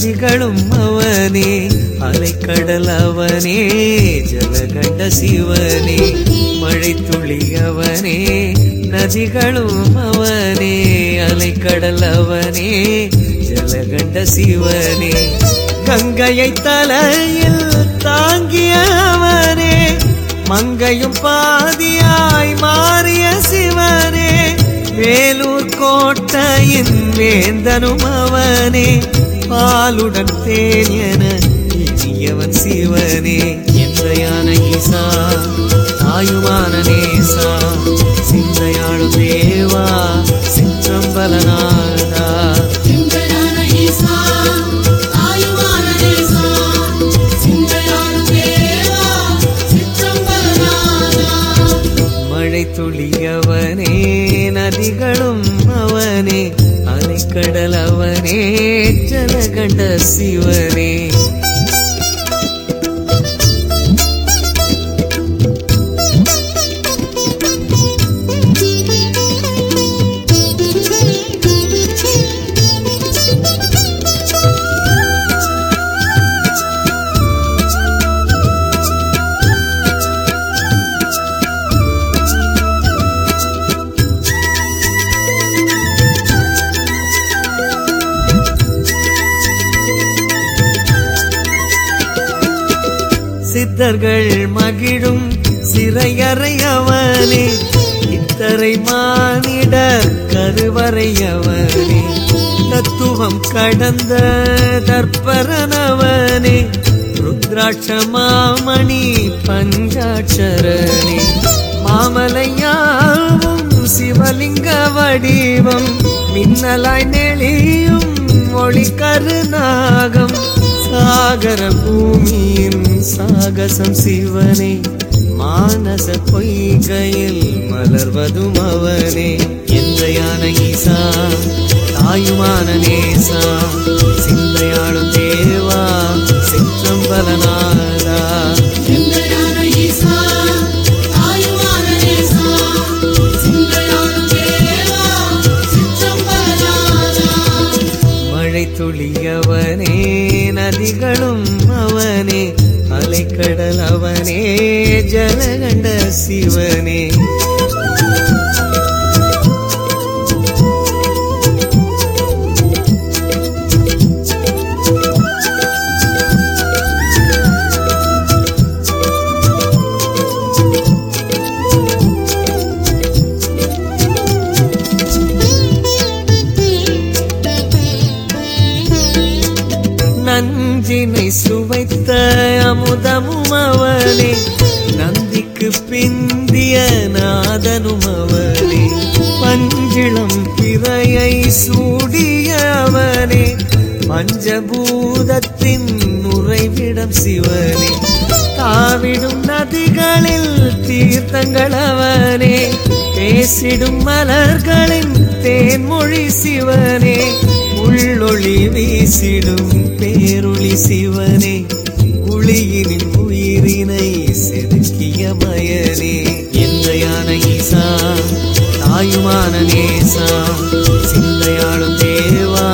நதிகளும் அவனே அலைக்கடல் அவனே ஜலகண்ட சிவனே மழை துளி அவனே நதிகளும் அவனே அலைக்கடல் அவனே ஜலகண்ட சிவனே கங்கையை தலையில் தாங்கிய அவனே மங்கையும் பாதியாய் மாறிய சிவனே வேலூர் கோட்டையின் வேந்தனும் அவனே பாலுடன் தேன் என இனியவன் சிவனே எந்தையான ஈசா தாயுமான நேசா சிந்தையாளும் தேவா சிற்றம்பலநாதா சிந்தையான ஈசா ஆயுவான நேசா சிந்தையான தேவா சிற்றம்பலநாதா மழை துளியவனே நதிகளும் அவனே அலைக்கடல் அவனே ஜலகண்ட சிவனே சித்தர்கள் மகிழும் சிறையறை அவனே இத்தரை மானிடர் கருவறை அவனே தத்துவம் கடந்த தற்பரனவனே ருத்ராட்ச மாமணி பஞ்சாட்சரணே மாமலையாவும் சிவலிங்க வடிவம் மின்னலாய் நெளியும் ஒளி கருநாகம் சாகர பூமியின் சாகசம் சிவனே மானச பொய்கையில் மலர்வதும் அவனே எந்தையான ஈசா தாயுமான நேசா சிந்தையாளும் தேவா சிற்றம்பலநாதா சிந்தையான ஈசா ஆயுவான நேசா சிந்தையான தேவா சிற்றம்பலநாதா மழை துளியவனே நதிகளும் அவனே அலைக்கடல் அவனே ஜலகண்ட சிவனே நஞ்சினை சுவைத்த அமுதமும் அவனே நந்திக்கு பிந்திய நாதனும் அவனே பஞ்சிளம் பிறையை சூடிய அவனே பஞ்சபூதத்தின் உறைவிடம் சிவனே தாவிடும் நதிகளில் தீர்த்தங்கள் அவனே பேசிடும் மலர்களின் தேன்மொழி சிவனே உள்ளொளி வீசிடும் பேரொளி சிவனே ஒளியினின் உயிரினை செதுக்கிய மயனே எந்தையான ஈசா தாயுமான நேசா சிந்தையாளும் தேவா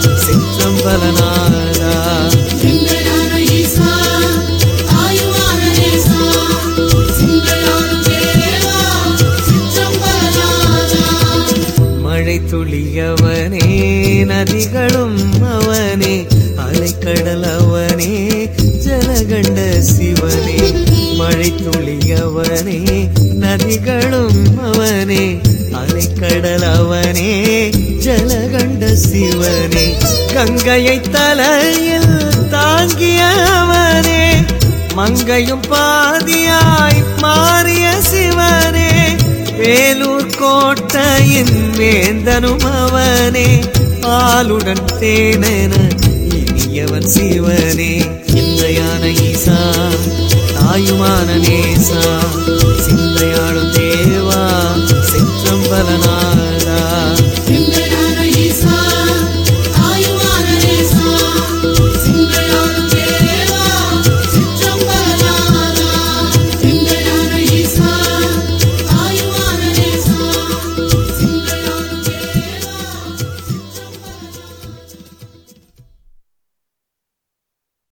சிற்றம்பலநாதா சிந்தையான ஈசா ஆயுவான நேசா சிந்தையான தேவா சிற்றம்பலநாதா மழை துளியவனே நதிகளும் அவனே அலைக்கடல் அவனே ஜலகண்ட சிவனே மழை துளியவனே நதிகளும் அவனே அலைக்கடல் அவனே ஜலகண்ட சிவனே கங்கையை தலையில் தாங்கிய அவனே மங்கையும் பாதியாய் மாறிய சிவனே வேலூர் கோட்டையின் வேந்தனும் அவனே பாலுடன் தேனென இனியவன் சிவனே இந்தையான ஈசா தாயுமான நேசா சிந்தையாளும் தேவா